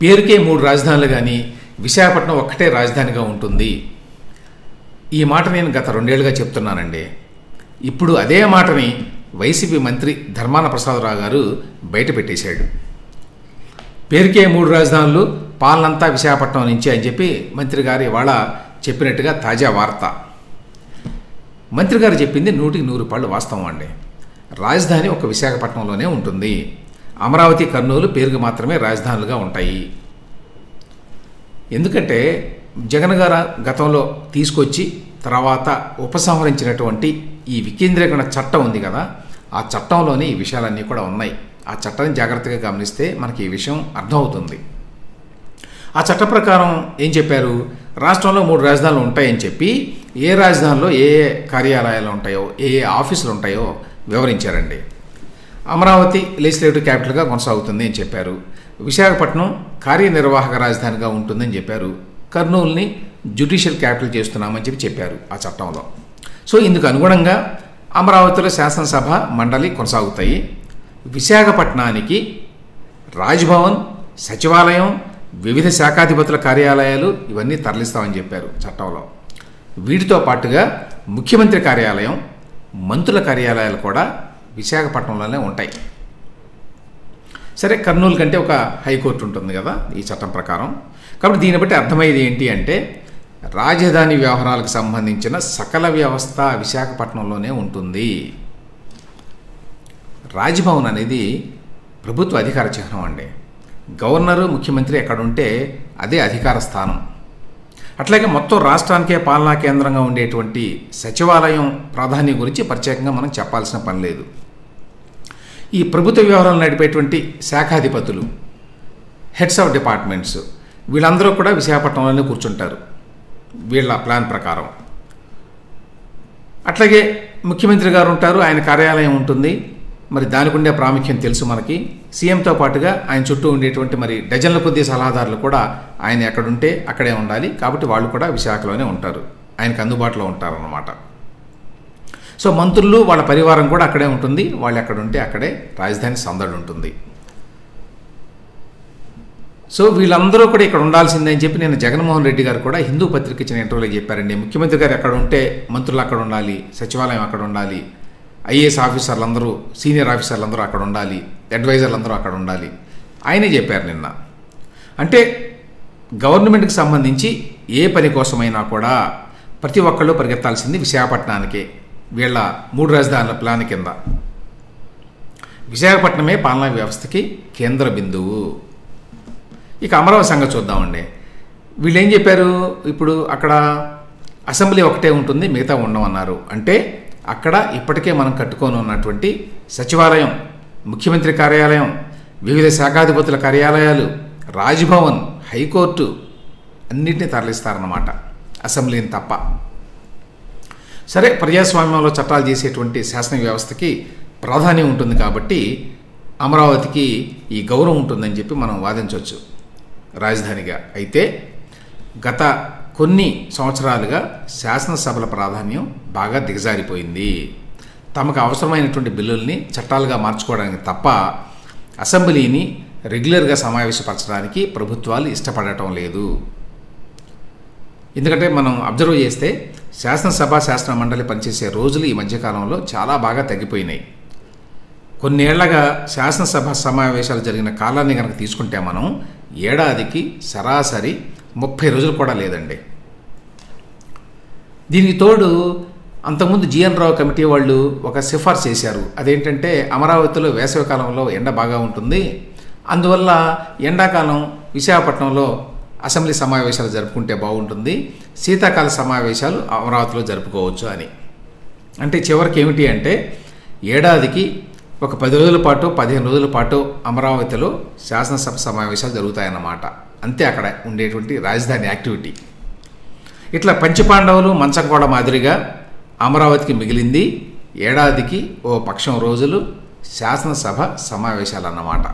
పేరుకే మూడు రాజధానులు కానీ విశాఖపట్నం ఒక్కటే రాజధానిగా ఉంటుంది ఈ మాట నేను గత రెండేళ్లుగా చెప్తున్నానండి ఇప్పుడు అదే మాటని వైసీపీ మంత్రి ధర్మాన ప్రసాదరావు గారు బయట పెట్టేశాడు పేరుకే మూడు రాజధానులు పాలనంతా విశాఖపట్నం నుంచి అని చెప్పి మంత్రి గారు ఇవాళ చెప్పినట్టుగా తాజా వార్త మంత్రి గారు చెప్పింది నూటికి నూరు పళ్ళు వాస్తవం అండి రాజధాని ఒక విశాఖపట్నంలోనే ఉంటుంది అమరావతి కర్నూలు పేరుకు మాత్రమే రాజధానులుగా ఉంటాయి ఎందుకంటే జగన్ గారు గతంలో తీసుకొచ్చి తర్వాత ఉపసంహరించినటువంటి ఈ వికేంద్రీకరణ చట్టం ఉంది కదా ఆ చట్టంలోనే ఈ విషయాలన్నీ కూడా ఉన్నాయి ఆ చట్టాన్ని జాగ్రత్తగా గమనిస్తే మనకి ఈ విషయం అర్థమవుతుంది ఆ చట్ట ప్రకారం ఏం చెప్పారు రాష్ట్రంలో మూడు రాజధానులు ఉంటాయని చెప్పి ఏ రాజధానిలో ఏ ఏ కార్యాలయాలు ఉంటాయో ఏ ఏ ఆఫీసులు ఉంటాయో వివరించారండి అమరావతి లెజిస్లేటివ్ క్యాపిటల్గా కొనసాగుతుంది అని చెప్పారు విశాఖపట్నం కార్యనిర్వాహక రాజధానిగా ఉంటుందని చెప్పారు కర్నూలుని జ్యుడిషియల్ క్యాపిటల్ చేస్తున్నామని చెప్పి చెప్పారు ఆ చట్టంలో సో ఇందుకు అనుగుణంగా అమరావతిలో శాసనసభ మండలి కొనసాగుతాయి విశాఖపట్నానికి రాజ్భవన్ సచివాలయం వివిధ శాఖాధిపతుల కార్యాలయాలు ఇవన్నీ తరలిస్తామని చెప్పారు చట్టంలో వీటితో పాటుగా ముఖ్యమంత్రి కార్యాలయం మంత్రుల కార్యాలయాలు కూడా విశాఖపట్నంలోనే ఉంటాయి సరే కర్నూలు కంటే ఒక హైకోర్టు ఉంటుంది కదా ఈ చట్టం ప్రకారం కాబట్టి దీన్ని బట్టి అర్థమయ్యేది ఏంటి అంటే రాజధాని వ్యవహారాలకు సంబంధించిన సకల వ్యవస్థ విశాఖపట్నంలోనే ఉంటుంది రాజ్భవన్ అనేది ప్రభుత్వ అధికార చిహ్నం అండి గవర్నరు ముఖ్యమంత్రి ఎక్కడ ఉంటే అదే అధికార స్థానం అట్లాగే మొత్తం రాష్ట్రానికే పాలనా కేంద్రంగా ఉండేటువంటి సచివాలయం ప్రాధాన్యం గురించి ప్రత్యేకంగా మనం చెప్పాల్సిన పని లేదు ఈ ప్రభుత్వ వ్యవహారాలు నడిపేటువంటి శాఖాధిపతులు హెడ్స్ ఆఫ్ డిపార్ట్మెంట్స్ వీళ్ళందరూ కూడా విశాఖపట్నంలోనే కూర్చుంటారు వీళ్ళ ప్లాన్ ప్రకారం అట్లాగే ముఖ్యమంత్రి గారు ఉంటారు ఆయన కార్యాలయం ఉంటుంది మరి దానికి ఉండే ప్రాముఖ్యం తెలుసు మనకి సీఎంతో పాటుగా ఆయన చుట్టూ ఉండేటువంటి మరి డజన్ల కొద్ది సలహాదారులు కూడా ఆయన ఎక్కడుంటే అక్కడే ఉండాలి కాబట్టి వాళ్ళు కూడా విశాఖలోనే ఉంటారు ఆయనకు అందుబాటులో ఉంటారన్నమాట సో మంత్రులు వాళ్ళ పరివారం కూడా అక్కడే ఉంటుంది వాళ్ళు ఎక్కడ ఉంటే అక్కడే రాజధాని సందడి ఉంటుంది సో వీళ్ళందరూ కూడా ఇక్కడ ఉండాల్సిందే అని చెప్పి నేను జగన్మోహన్ రెడ్డి గారు కూడా హిందూ పత్రిక ఇచ్చిన ఇంటర్వ్యూలో చెప్పారండి ముఖ్యమంత్రి గారు ఎక్కడ ఉంటే మంత్రులు అక్కడ ఉండాలి సచివాలయం అక్కడ ఉండాలి ఐఏఎస్ ఆఫీసర్లు అందరూ సీనియర్ ఆఫీసర్లు అందరూ అక్కడ ఉండాలి అడ్వైజర్లు అందరూ అక్కడ ఉండాలి ఆయనే చెప్పారు నిన్న అంటే గవర్నమెంట్కి సంబంధించి ఏ పని కోసమైనా కూడా ప్రతి ఒక్కళ్ళు పరిగెత్తాల్సింది విశాఖపట్నానికి వీళ్ళ మూడు రాజధానుల ప్లాన్ కింద విశాఖపట్నమే పాలనా వ్యవస్థకి కేంద్ర బిందువు ఇక అమరావతి సంగతి చూద్దామండి వీళ్ళు ఏం చెప్పారు ఇప్పుడు అక్కడ అసెంబ్లీ ఒకటే ఉంటుంది మిగతా ఉండమన్నారు అంటే అక్కడ ఇప్పటికే మనం కట్టుకొని ఉన్నటువంటి సచివాలయం ముఖ్యమంత్రి కార్యాలయం వివిధ శాఖాధిపతుల కార్యాలయాలు రాజ్భవన్ హైకోర్టు అన్నిటినీ తరలిస్తారన్నమాట అసెంబ్లీని తప్ప సరే ప్రజాస్వామ్యంలో చట్టాలు చేసేటువంటి శాసన వ్యవస్థకి ప్రాధాన్యం ఉంటుంది కాబట్టి అమరావతికి ఈ గౌరవం ఉంటుందని చెప్పి మనం వాదించవచ్చు రాజధానిగా అయితే గత కొన్ని సంవత్సరాలుగా శాసనసభల ప్రాధాన్యం బాగా దిగజారిపోయింది తమకు అవసరమైనటువంటి బిల్లుల్ని చట్టాలుగా మార్చుకోవడానికి తప్ప అసెంబ్లీని రెగ్యులర్గా సమావేశపరచడానికి ప్రభుత్వాలు ఇష్టపడటం లేదు ఎందుకంటే మనం అబ్జర్వ్ చేస్తే శాసనసభ శాసన మండలి పనిచేసే రోజులు ఈ మధ్యకాలంలో చాలా బాగా తగ్గిపోయినాయి కొన్నేళ్లగా శాసనసభ సమావేశాలు జరిగిన కాలాన్ని కనుక తీసుకుంటే మనం ఏడాదికి సరాసరి ముప్పై రోజులు కూడా లేదండి దీనికి తోడు అంతకుముందు జిఎన్ రావు కమిటీ వాళ్ళు ఒక సిఫార్సు చేశారు అదేంటంటే అమరావతిలో వేసవికాలంలో ఎండ బాగా ఉంటుంది అందువల్ల ఎండాకాలం విశాఖపట్నంలో అసెంబ్లీ సమావేశాలు జరుపుకుంటే బాగుంటుంది శీతాకాల సమావేశాలు అమరావతిలో జరుపుకోవచ్చు అని అంటే చివరికి ఏమిటి అంటే ఏడాదికి ఒక పది రోజుల పాటు పదిహేను రోజుల పాటు అమరావతిలో శాసనసభ సమావేశాలు జరుగుతాయన్నమాట అంతే అక్కడ ఉండేటువంటి రాజధాని యాక్టివిటీ ఇట్లా పంచపాండవులు మంచంకోడ మాదిరిగా అమరావతికి మిగిలింది ఏడాదికి ఓ పక్షం రోజులు శాసనసభ సమావేశాలు అన్నమాట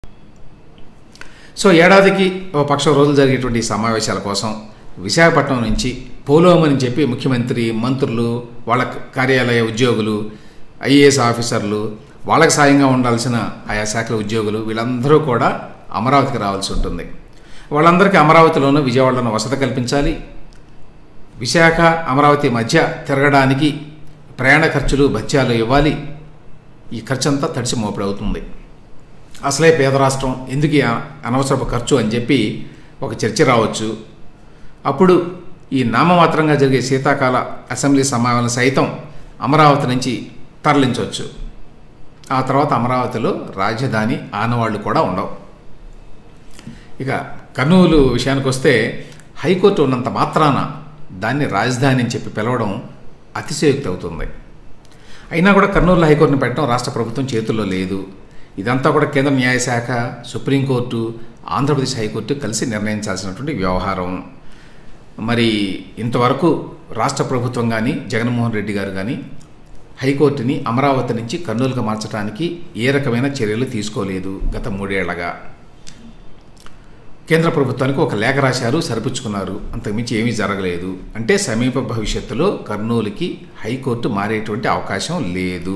సో ఏడాదికి ఓ పక్షం రోజులు జరిగేటువంటి ఈ సమావేశాల కోసం విశాఖపట్నం నుంచి పోలోమని చెప్పి ముఖ్యమంత్రి మంత్రులు వాళ్ళ కార్యాలయ ఉద్యోగులు ఐఏఎస్ ఆఫీసర్లు వాళ్ళకి సాయంగా ఉండాల్సిన ఆయా శాఖల ఉద్యోగులు వీళ్ళందరూ కూడా అమరావతికి రావాల్సి ఉంటుంది వాళ్ళందరికీ అమరావతిలోనూ విజయవాడలోనూ వసతి కల్పించాలి విశాఖ అమరావతి మధ్య తిరగడానికి ప్రయాణ ఖర్చులు భత్యాలు ఇవ్వాలి ఈ ఖర్చు అంతా తడిసి మోపిడవుతుంది అసలే పేద రాష్ట్రం ఎందుకు ఈ అనవసరపు ఖర్చు అని చెప్పి ఒక చర్చ రావచ్చు అప్పుడు ఈ నామమాత్రంగా జరిగే శీతాకాల అసెంబ్లీ సమావేశం సైతం అమరావతి నుంచి తరలించవచ్చు ఆ తర్వాత అమరావతిలో రాజధాని ఆనవాళ్లు కూడా ఉండవు ఇక కర్నూలు విషయానికి వస్తే హైకోర్టు ఉన్నంత మాత్రాన దాన్ని రాజధాని అని చెప్పి పిలవడం అతిశయోక్తి అవుతుంది అయినా కూడా కర్నూలు హైకోర్టును పెట్టడం రాష్ట్ర ప్రభుత్వం చేతుల్లో లేదు ఇదంతా కూడా కేంద్ర న్యాయశాఖ సుప్రీంకోర్టు ఆంధ్రప్రదేశ్ హైకోర్టు కలిసి నిర్ణయించాల్సినటువంటి వ్యవహారం మరి ఇంతవరకు రాష్ట్ర ప్రభుత్వం కానీ జగన్మోహన్ రెడ్డి గారు కానీ హైకోర్టుని అమరావతి నుంచి కర్నూలుగా మార్చడానికి ఏ రకమైన చర్యలు తీసుకోలేదు గత మూడేళ్లగా కేంద్ర ప్రభుత్వానికి ఒక లేఖ రాశారు సరిపుచ్చుకున్నారు అంతకుమించి ఏమీ జరగలేదు అంటే సమీప భవిష్యత్తులో కర్నూలుకి హైకోర్టు మారేటువంటి అవకాశం లేదు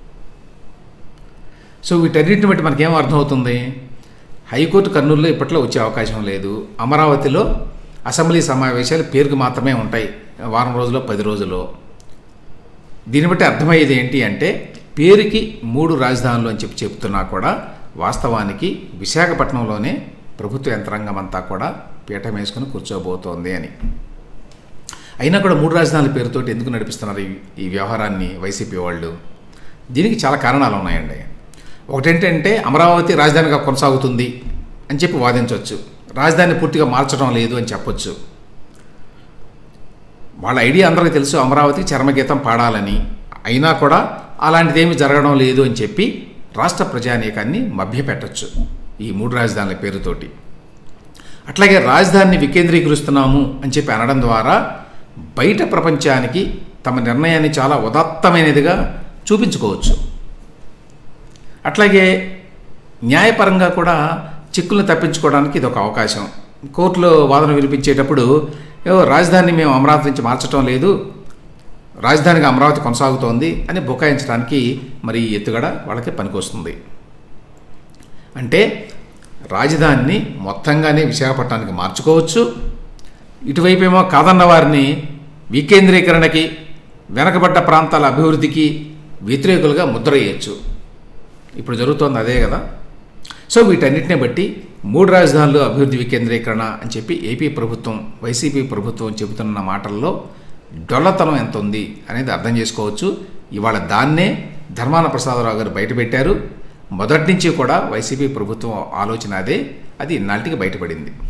సో వీటన్నిటిని బట్టి మనకేం అర్థమవుతుంది హైకోర్టు కర్నూలులో ఇప్పట్లో వచ్చే అవకాశం లేదు అమరావతిలో అసెంబ్లీ సమావేశాలు పేరుకు మాత్రమే ఉంటాయి వారం రోజుల్లో పది రోజుల్లో దీన్ని బట్టి అర్థమయ్యేది ఏంటి అంటే పేరుకి మూడు రాజధానులు అని చెప్పి చెప్తున్నా కూడా వాస్తవానికి విశాఖపట్నంలోనే ప్రభుత్వ యంత్రాంగం అంతా కూడా పీఠం వేసుకుని కూర్చోబోతోంది అని అయినా కూడా మూడు రాజధానుల పేరుతోటి ఎందుకు నడిపిస్తున్నారు ఈ ఈ వ్యవహారాన్ని వైసీపీ వాళ్ళు దీనికి చాలా కారణాలు ఉన్నాయండి ఒకటేంటంటే అమరావతి రాజధానిగా కొనసాగుతుంది అని చెప్పి వాదించవచ్చు రాజధాని పూర్తిగా మార్చడం లేదు అని చెప్పొచ్చు వాళ్ళ ఐడియా అందరికీ తెలుసు అమరావతికి చర్మగీతం పాడాలని అయినా కూడా అలాంటిదేమీ జరగడం లేదు అని చెప్పి రాష్ట్ర ప్రజానీకాన్ని మభ్యపెట్టచ్చు ఈ మూడు రాజధానుల పేరుతోటి అట్లాగే రాజధానిని వికేంద్రీకరిస్తున్నాము అని చెప్పి అనడం ద్వారా బయట ప్రపంచానికి తమ నిర్ణయాన్ని చాలా ఉదాత్తమైనదిగా చూపించుకోవచ్చు అట్లాగే న్యాయపరంగా కూడా చిక్కులను తప్పించుకోవడానికి ఇది ఒక అవకాశం కోర్టులో వాదన వినిపించేటప్పుడు ఏవో రాజధానిని మేము అమరావతి నుంచి మార్చడం లేదు రాజధానిగా అమరావతి కొనసాగుతోంది అని బుకాయించడానికి మరి ఈ ఎత్తుగడ వాళ్ళకి పనికొస్తుంది అంటే రాజధానిని మొత్తంగానే విశాఖపట్నానికి మార్చుకోవచ్చు ఇటువైపేమో కాదన్న వారిని వికేంద్రీకరణకి వెనకబడ్డ ప్రాంతాల అభివృద్ధికి వ్యతిరేకులుగా ముద్ర వేయచ్చు ఇప్పుడు జరుగుతోంది అదే కదా సో వీటన్నిటిని బట్టి మూడు రాజధానులు అభివృద్ధి వికేంద్రీకరణ అని చెప్పి ఏపీ ప్రభుత్వం వైసీపీ ప్రభుత్వం చెబుతున్న మాటల్లో డొల్లతనం ఎంత ఉంది అనేది అర్థం చేసుకోవచ్చు ఇవాళ దాన్నే ధర్మాన ప్రసాదరావు గారు బయటపెట్టారు మొదటి నుంచి కూడా వైసీపీ ప్రభుత్వం ఆలోచన అదే అది ఇన్నాళ్ళకి బయటపడింది